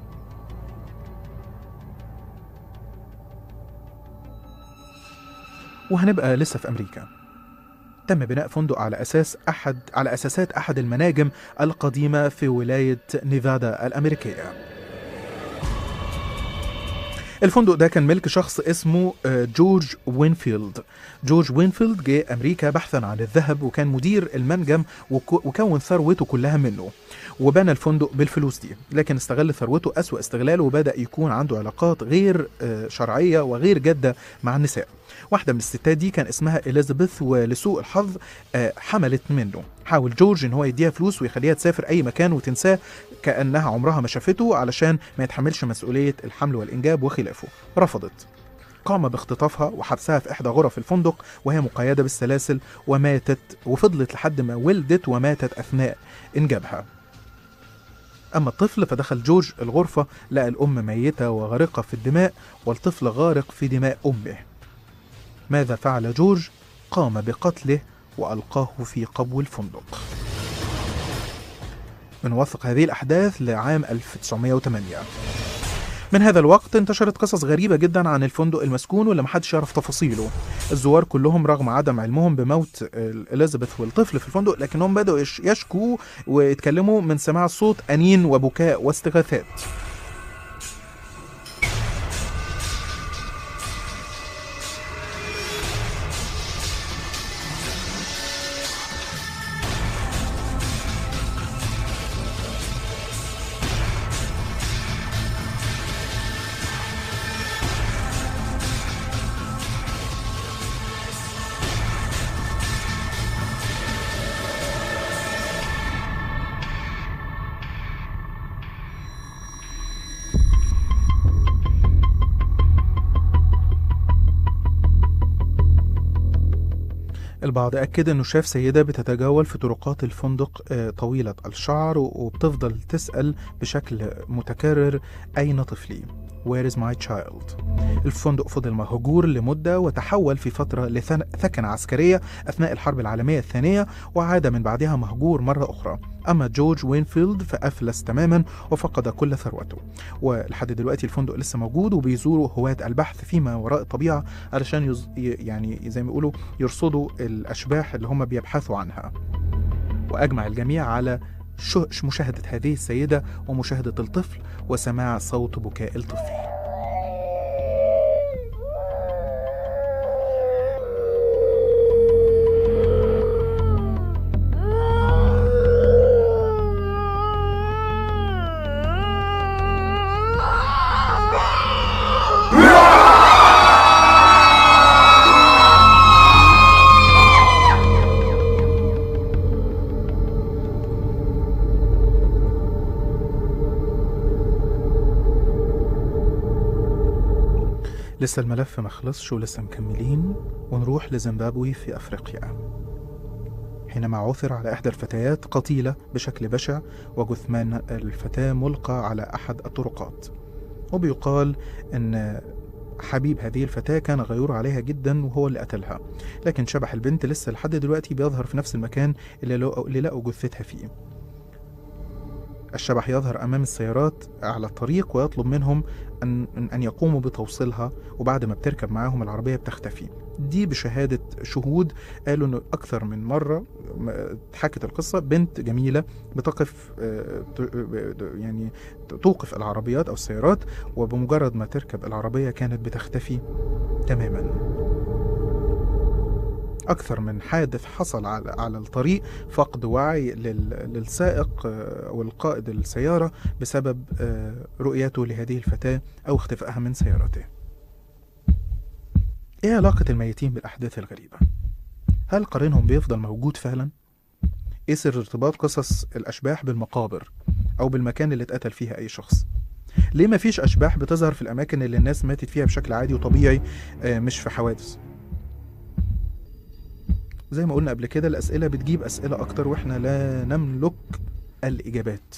B: وهنبقى لسه في أمريكا تم بناء فندق على أساس أحد على أساسات أحد المناجم القديمة في ولاية نيفادا الأمريكية الفندق ده كان ملك شخص اسمه آه، جورج وينفيلد جورج وينفيلد جه أمريكا بحثا عن الذهب وكان مدير المنجم وك- وكون ثروته كلها منه وبنى الفندق بالفلوس دي لكن استغل ثروته أسوأ استغلال وبدأ يكون عنده علاقات غير آه، شرعية وغير جادة مع النساء واحدة من الستات دي كان اسمها إليزابيث ولسوء الحظ آه، حملت منه حاول جورج ان هو يديها فلوس ويخليها تسافر اي مكان وتنساه كانها عمرها ما شافته علشان ما يتحملش مسؤوليه الحمل والانجاب وخلافه رفضت قام باختطافها وحبسها في احدى غرف الفندق وهي مقيده بالسلاسل وماتت وفضلت لحد ما ولدت وماتت اثناء انجابها اما الطفل فدخل جورج الغرفه لقى الام ميته وغارقه في الدماء والطفل غارق في دماء امه ماذا فعل جورج قام بقتله والقاه في قبو الفندق بنوثق هذه الأحداث لعام 1908 من هذا الوقت انتشرت قصص غريبة جدا عن الفندق المسكون واللي محدش يعرف تفاصيله الزوار كلهم رغم عدم علمهم بموت ال- إليزابيث والطفل في الفندق لكنهم بدأوا يش- يشكوا ويتكلموا من سماع صوت أنين وبكاء واستغاثات البعض أكد أنه شاف سيدة بتتجول في طرقات الفندق آه، طويلة الشعر و- وبتفضل تسأل بشكل متكرر أين طفلي؟ Where is my child؟ الفندق فضل مهجور لمدة وتحول في فترة لثكنة عسكرية أثناء الحرب العالمية الثانية وعاد من بعدها مهجور مرة أخرى أما جورج وينفيلد فأفلس تماما وفقد كل ثروته ولحد دلوقتي الفندق لسه موجود وبيزوروا هواة البحث فيما وراء الطبيعة علشان يز... ي- يعني زي ما يقولوا يرصدوا الأشباح اللي هم بيبحثوا عنها وأجمع الجميع على شو- مشاهدة هذه السيدة ومشاهدة الطفل وسماع صوت بكاء الطفل لسه الملف مخلصش ولسه مكملين ونروح لزيمبابوي في أفريقيا حينما عثر على إحدى الفتيات قتيلة بشكل بشع وجثمان الفتاة ملقى على أحد الطرقات وبيقال أن حبيب هذه الفتاة كان غيور عليها جدا وهو اللي قتلها لكن شبح البنت لسه لحد دلوقتي بيظهر في نفس المكان اللي لقوا, اللي لقوا جثتها فيه الشبح يظهر أمام السيارات على الطريق ويطلب منهم أن, أن يقوموا بتوصيلها وبعد ما بتركب معاهم العربية بتختفي دي بشهادة شهود قالوا أنه أكثر من مرة م- اتحكت القصة بنت جميلة بتقف آه، ت- ب- يعني توقف العربيات أو السيارات وبمجرد ما تركب العربية كانت بتختفي تماما أكثر من حادث حصل على على الطريق فقد وعي لل- للسائق آه، أو القائد السيارة بسبب آه، رؤيته لهذه الفتاة أو اختفائها من سيارته. إيه علاقة الميتين بالأحداث الغريبة؟ هل قرينهم بيفضل موجود فعلا؟ إيه سر ارتباط قصص الأشباح بالمقابر أو بالمكان اللي اتقتل فيها أي شخص؟ ليه مفيش أشباح بتظهر في الأماكن اللي الناس ماتت فيها بشكل عادي وطبيعي آه، مش في حوادث؟ زي ما قلنا قبل كده الأسئلة بتجيب أسئلة أكتر وإحنا لا نملك الإجابات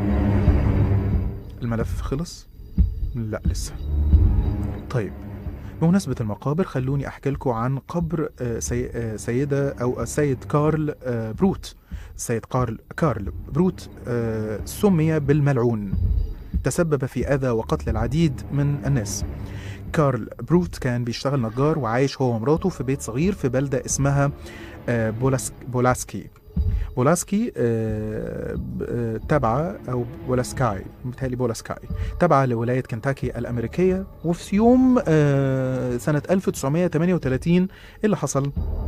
B: الملف خلص؟ لا لسه طيب بمناسبة المقابر خلوني أحكي لكم عن قبر آه، سي... آه، سيدة أو السيد كارل آه، بروت السيد كارل كارل بروت آه، سمي بالملعون تسبب في أذى وقتل العديد من الناس كارل بروت كان بيشتغل نجار وعايش هو ومراته في بيت صغير في بلدة اسمها آه، بولاسك بولاسكي بولاسكي آه، ب- آه، تابعة أو بولاسكاي متهيألي بولاسكاي تابعة لولاية كنتاكي الأمريكية وفي يوم آه، سنة 1938 إيه اللي حصل؟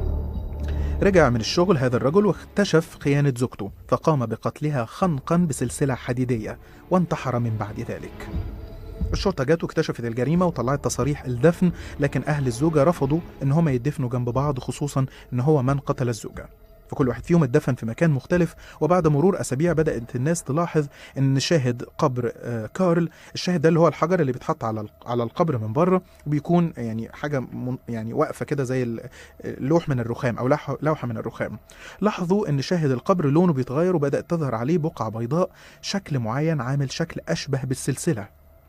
B: رجع من الشغل هذا الرجل واكتشف خيانة زوجته فقام بقتلها خنقا بسلسلة حديدية وانتحر من بعد ذلك الشرطة جت واكتشفت الجريمة وطلعت تصاريح الدفن لكن أهل الزوجة رفضوا إن هما يدفنوا جنب بعض خصوصا إن هو من قتل الزوجة فكل واحد فيهم اتدفن في مكان مختلف وبعد مرور أسابيع بدأت الناس تلاحظ إن شاهد قبر آه، كارل الشاهد ده اللي هو الحجر اللي بيتحط على ال- على القبر من بره وبيكون يعني حاجة من يعني واقفة كده زي ال- لوح من الرخام أو لوحة لوحة من الرخام لاحظوا إن شاهد القبر لونه بيتغير وبدأت تظهر عليه بقعة بيضاء شكل معين عامل شكل أشبه بالسلسلة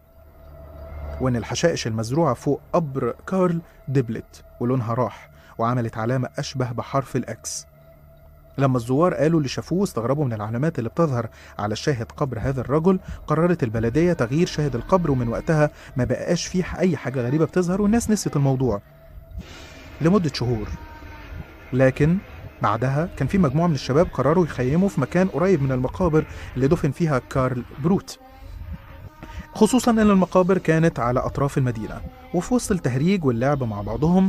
B: وإن الحشائش المزروعة فوق قبر كارل دبلت ولونها راح وعملت علامة أشبه بحرف الأكس لما الزوار قالوا اللي شافوه استغربوا من العلامات اللي بتظهر على شاهد قبر هذا الرجل قررت البلدية تغيير شاهد القبر ومن وقتها ما بقاش فيه أي حاجة غريبة بتظهر والناس نسيت الموضوع لمدة شهور لكن بعدها كان في مجموعة من الشباب قرروا يخيموا في مكان قريب من المقابر اللي دفن فيها كارل بروت خصوصا ان المقابر كانت على اطراف المدينه وفي وسط التهريج واللعب مع بعضهم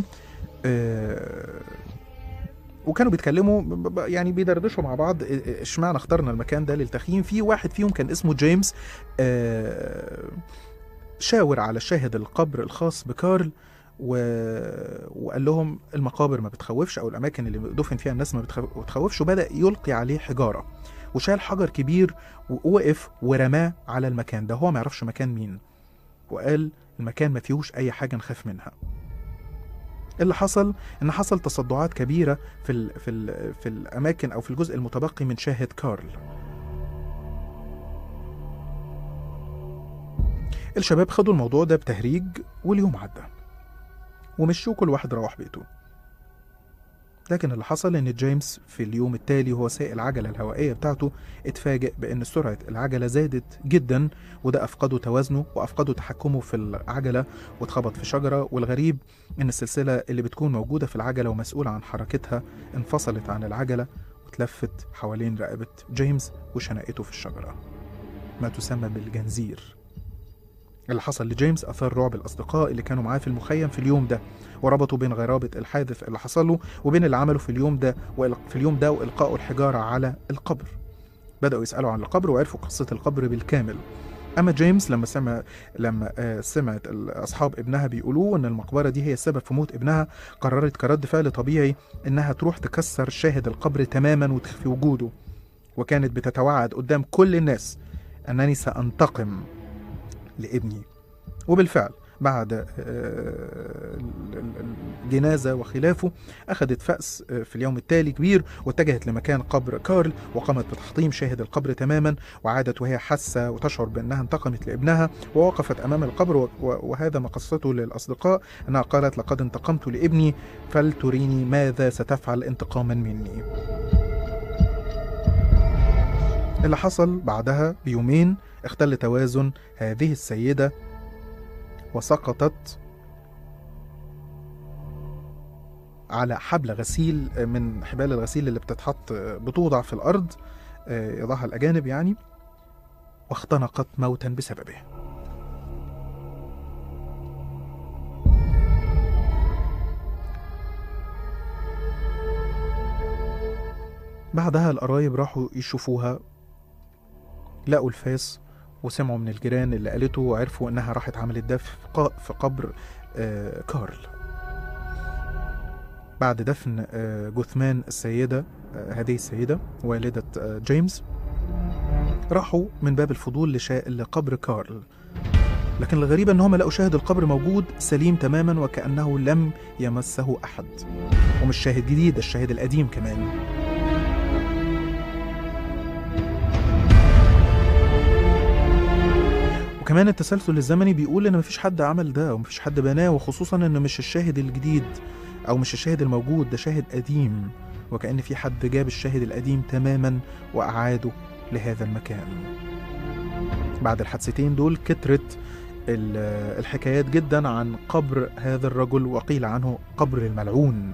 B: آه، وكانوا بيتكلموا ب- ب- يعني بيدردشوا مع بعض إ- إ- اشمعنى اخترنا المكان ده للتخييم في واحد فيهم كان اسمه جيمس آه، شاور على شاهد القبر الخاص بكارل و... وقال لهم المقابر ما بتخوفش او الاماكن اللي دفن فيها الناس ما بتخ- بتخوفش وبدا يلقي عليه حجاره وشال حجر كبير ووقف ورماه على المكان ده هو ما يعرفش مكان مين وقال المكان ما فيهوش اي حاجه نخاف منها اللي حصل ان حصل تصدعات كبيره في ال في ال في الاماكن او في الجزء المتبقي من شاهد كارل الشباب خدوا الموضوع ده بتهريج واليوم عدى ومشوا كل واحد روح بيته لكن اللي حصل ان جيمس في اليوم التالي وهو سايق العجله الهوائيه بتاعته اتفاجئ بان سرعه العجله زادت جدا وده افقده توازنه وافقده تحكمه في العجله واتخبط في شجره والغريب ان السلسله اللي بتكون موجوده في العجله ومسؤوله عن حركتها انفصلت عن العجله واتلفت حوالين رقبه جيمس وشنقته في الشجره ما تسمى بالجنزير اللي حصل لجيمس أثار رعب الأصدقاء اللي كانوا معاه في المخيم في اليوم ده وربطوا بين غرابة الحادث اللي حصل له وبين اللي عمله في اليوم ده وإل- في اليوم ده وإلقائه الحجارة على القبر بدأوا يسألوا عن القبر وعرفوا قصة القبر بالكامل أما جيمس لما سمع لما آه، سمعت ال- أصحاب ابنها بيقولوا إن المقبرة دي هي السبب في موت ابنها قررت كرد فعل طبيعي إنها تروح تكسر شاهد القبر تماما وتخفي وجوده وكانت بتتوعد قدام كل الناس أنني سأنتقم لابني وبالفعل بعد آه، ال- ال- الجنازة وخلافه أخذت فأس آه، في اليوم التالي كبير واتجهت لمكان قبر كارل وقامت بتحطيم شاهد القبر تماما وعادت وهي حاسة وتشعر بأنها انتقمت لابنها ووقفت أمام القبر و- و- وهذا ما قصته للأصدقاء أنها قالت لقد انتقمت لابني فلتريني ماذا ستفعل انتقاما مني اللي حصل بعدها بيومين اختل توازن هذه السيدة وسقطت على حبل غسيل من حبال الغسيل اللي بتتحط بتوضع في الأرض آه، يضعها الأجانب يعني واختنقت موتا بسببه بعدها القرايب راحوا يشوفوها لقوا الفاس وسمعوا من الجيران اللي قالته وعرفوا انها راحت عملت ده في ق- في قبر آه، كارل بعد دفن آه، جثمان السيدة آه، هذه السيدة والدة آه، جيمس راحوا من باب الفضول لشا... لقبر كارل لكن الغريب ان هم لقوا شاهد القبر موجود سليم تماما وكأنه لم يمسه احد ومش شاهد جديد ده الشاهد القديم كمان وكمان التسلسل الزمني بيقول ان مفيش حد عمل ده ومفيش حد بناه وخصوصا انه مش الشاهد الجديد او مش الشاهد الموجود ده شاهد قديم وكأن في حد جاب الشاهد القديم تماما وأعاده لهذا المكان بعد الحادثتين دول كترت ال- الحكايات جدا عن قبر هذا الرجل وقيل عنه قبر الملعون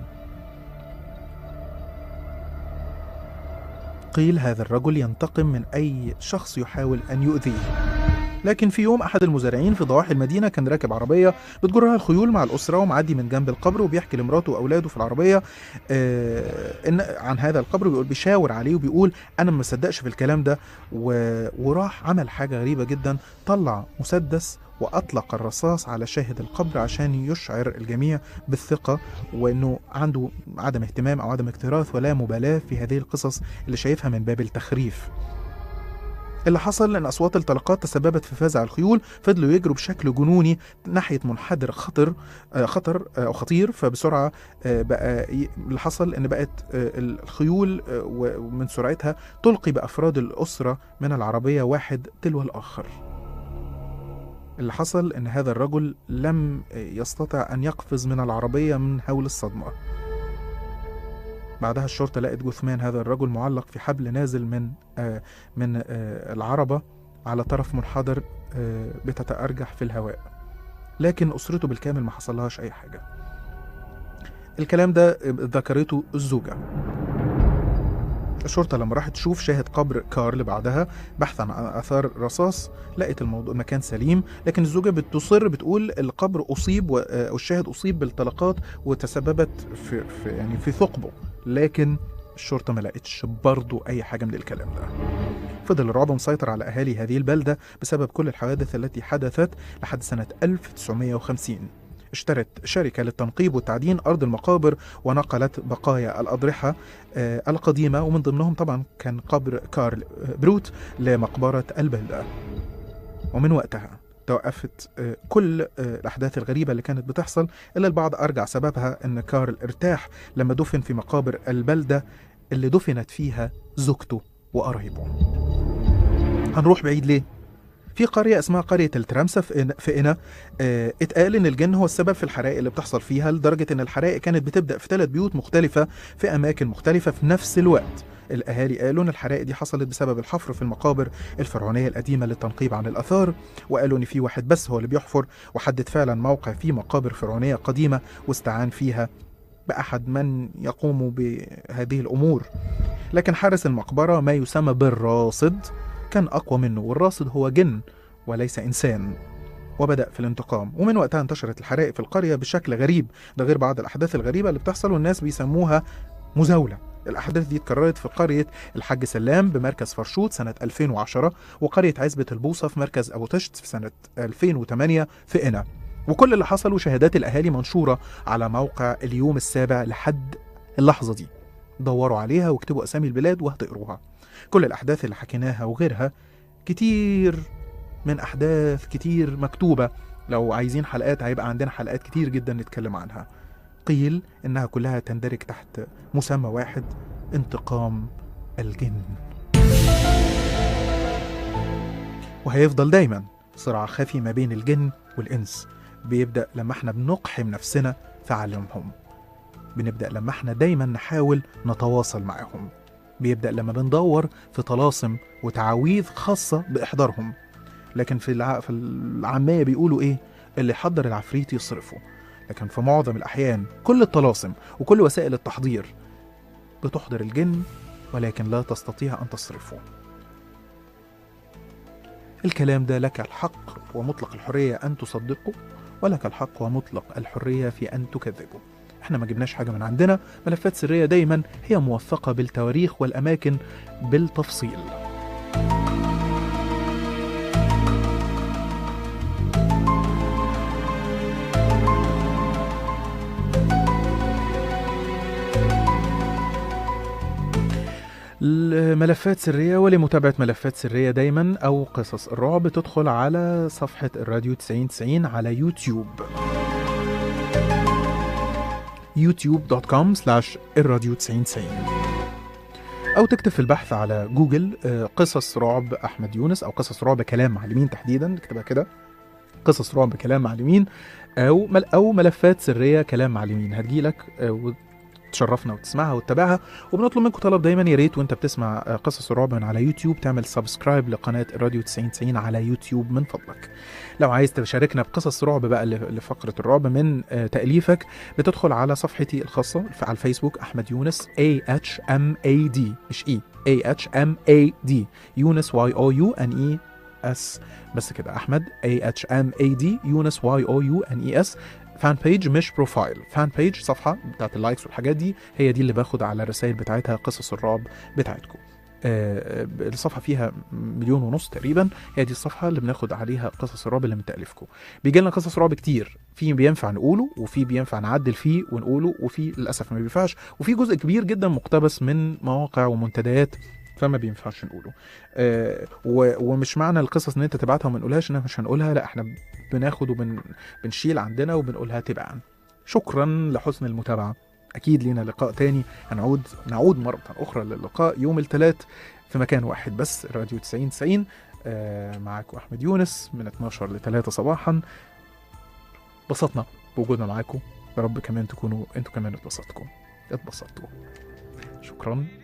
B: قيل هذا الرجل ينتقم من أي شخص يحاول أن يؤذيه لكن في يوم أحد المزارعين في ضواحي المدينة كان راكب عربية بتجرها الخيول مع الأسرة ومعدي من جنب القبر وبيحكي لمراته وأولاده في العربية آه إن عن هذا القبر بيقول بيشاور عليه وبيقول أنا ما مصدقش في الكلام ده و... وراح عمل حاجة غريبة جدا طلع مسدس وأطلق الرصاص على شاهد القبر عشان يشعر الجميع بالثقة وإنه عنده عدم اهتمام أو عدم اكتراث ولا مبالاة في هذه القصص اللي شايفها من باب التخريف اللي حصل ان اصوات الطلقات تسببت في فزع الخيول فضلوا يجروا بشكل جنوني ناحيه منحدر خطر آه، خطر آه، او خطير فبسرعه آه، بقى ي- اللي حصل ان بقت آه، الخيول آه، ومن سرعتها تلقي بافراد الاسره من العربيه واحد تلو الاخر اللي حصل ان هذا الرجل لم يستطع ان يقفز من العربيه من هول الصدمه بعدها الشرطه لقت جثمان هذا الرجل معلق في حبل نازل من آه من آه العربه على طرف منحدر آه بتتأرجح في الهواء لكن أسرته بالكامل ما حصلهاش أي حاجة الكلام ده ذكرته الزوجة الشرطة لما راحت تشوف شاهد قبر كارل بعدها بحثا عن آثار رصاص لقت الموضوع المكان سليم لكن الزوجة بتصر بتقول القبر أصيب و- آه، أو الشاهد أصيب بالطلقات وتسببت في, في يعني في ثقبه لكن الشرطة ما لقتش برضه أي حاجة من الكلام ده فضل الرعب مسيطر على أهالي هذه البلدة بسبب كل الحوادث التي حدثت لحد سنة 1950 اشترت شركة للتنقيب والتعدين أرض المقابر ونقلت بقايا الأضرحة آه، القديمة ومن ضمنهم طبعا كان قبر كارل آه، بروت لمقبرة البلدة ومن وقتها توقفت آه، كل آه، الأحداث الغريبة اللي كانت بتحصل إلا البعض أرجع سببها أن كارل ارتاح لما دفن في مقابر البلدة اللي دفنت فيها زوجته وقرايبه هنروح بعيد ليه؟ في قرية اسمها قرية الترامسة في إنا- في إنا آه، اتقال إن الجن هو السبب في الحرائق اللي بتحصل فيها لدرجة إن الحرائق كانت بتبدأ في ثلاث بيوت مختلفة في أماكن مختلفة في نفس الوقت الأهالي قالوا إن الحرائق دي حصلت بسبب الحفر في المقابر الفرعونية القديمة للتنقيب عن الآثار وقالوا إن في واحد بس هو اللي بيحفر وحدد فعلا موقع فيه مقابر فرعونية قديمة واستعان فيها بأحد من يقوم بهذه الأمور لكن حارس المقبرة ما يسمى بالراصد كان أقوى منه والراصد هو جن وليس إنسان وبدأ في الانتقام ومن وقتها انتشرت الحرائق في القرية بشكل غريب ده غير بعض الأحداث الغريبة اللي بتحصل والناس بيسموها مزاولة الأحداث دي اتكررت في قرية الحاج سلام بمركز فرشوت سنة 2010 وقرية عزبة البوصة في مركز أبو تشت في سنة 2008 في قنا وكل اللي حصل وشهادات الأهالي منشورة على موقع اليوم السابع لحد اللحظة دي دوروا عليها واكتبوا أسامي البلاد وهتقروها كل الأحداث اللي حكيناها وغيرها كتير من أحداث كتير مكتوبة لو عايزين حلقات هيبقى عندنا حلقات كتير جدا نتكلم عنها قيل إنها كلها تندرج تحت مسمى واحد انتقام الجن وهيفضل دايما صراع خفي ما بين الجن والإنس بيبدأ لما احنا بنقحم نفسنا في عالمهم بنبدأ لما احنا دايما نحاول نتواصل معهم بيبدأ لما بندور في طلاسم وتعاويذ خاصة بإحضارهم لكن في الع... في العامية بيقولوا إيه اللي يحضر العفريت يصرفه لكن في معظم الأحيان كل الطلاسم وكل وسائل التحضير بتحضر الجن ولكن لا تستطيع أن تصرفه الكلام ده لك الحق ومطلق الحرية أن تصدقه ولك الحق ومطلق الحرية في أن تكذبه احنا ما جبناش حاجة من عندنا ملفات سرية دايما هي موثقة بالتواريخ والأماكن بالتفصيل ملفات سرية ولمتابعة ملفات سرية دايما أو قصص الرعب تدخل على صفحة الراديو 9090 على يوتيوب youtube.com slash الراديو 9090 او تكتب في البحث على جوجل آه، قصص رعب احمد يونس او قصص رعب كلام معلمين تحديدا اكتبها كده قصص رعب كلام معلمين او مل او ملفات سريه كلام معلمين هتجيلك آه، وتشرفنا وتسمعها وتتابعها وبنطلب منكم طلب دايما يا ريت وانت بتسمع آه، قصص الرعب من على يوتيوب تعمل سبسكرايب لقناه الراديو 9090 على يوتيوب من فضلك لو عايز تشاركنا بقصص رعب بقى ل- لفقره الرعب من آه، تاليفك بتدخل على صفحتي الخاصه على الفيسبوك احمد يونس A H M A D مش E A H M A D يونس Y O U N E S بس كده احمد A H M A D يونس Y O U N E S فان بيج مش بروفايل فان بيج صفحه بتاعت اللايكس والحاجات دي هي دي اللي باخد على الرسائل بتاعتها قصص الرعب بتاعتكم آه، الصفحه فيها مليون ونص تقريبا هي دي الصفحه اللي بناخد عليها قصص الرعب اللي من تاليفكم بيجي لنا قصص رعب كتير في بينفع نقوله وفي بينفع نعدل فيه ونقوله وفي للاسف ما بينفعش وفي جزء كبير جدا مقتبس من مواقع ومنتديات فما بينفعش نقوله آه و- ومش معنى القصص ان انت تبعتها وما نقولهاش ان احنا مش هنقولها لا احنا بناخد وبن بنشيل عندنا وبنقولها تبعا شكرا لحسن المتابعه اكيد لينا لقاء تاني هنعود نعود مره اخرى للقاء يوم الثلاث في مكان واحد بس راديو 90 90 آه معاكم احمد يونس من 12 ل 3 صباحا اتبسطنا بوجودنا معاكم يا رب كمان تكونوا انتوا كمان اتبسطتوا اتبسطتوا شكرا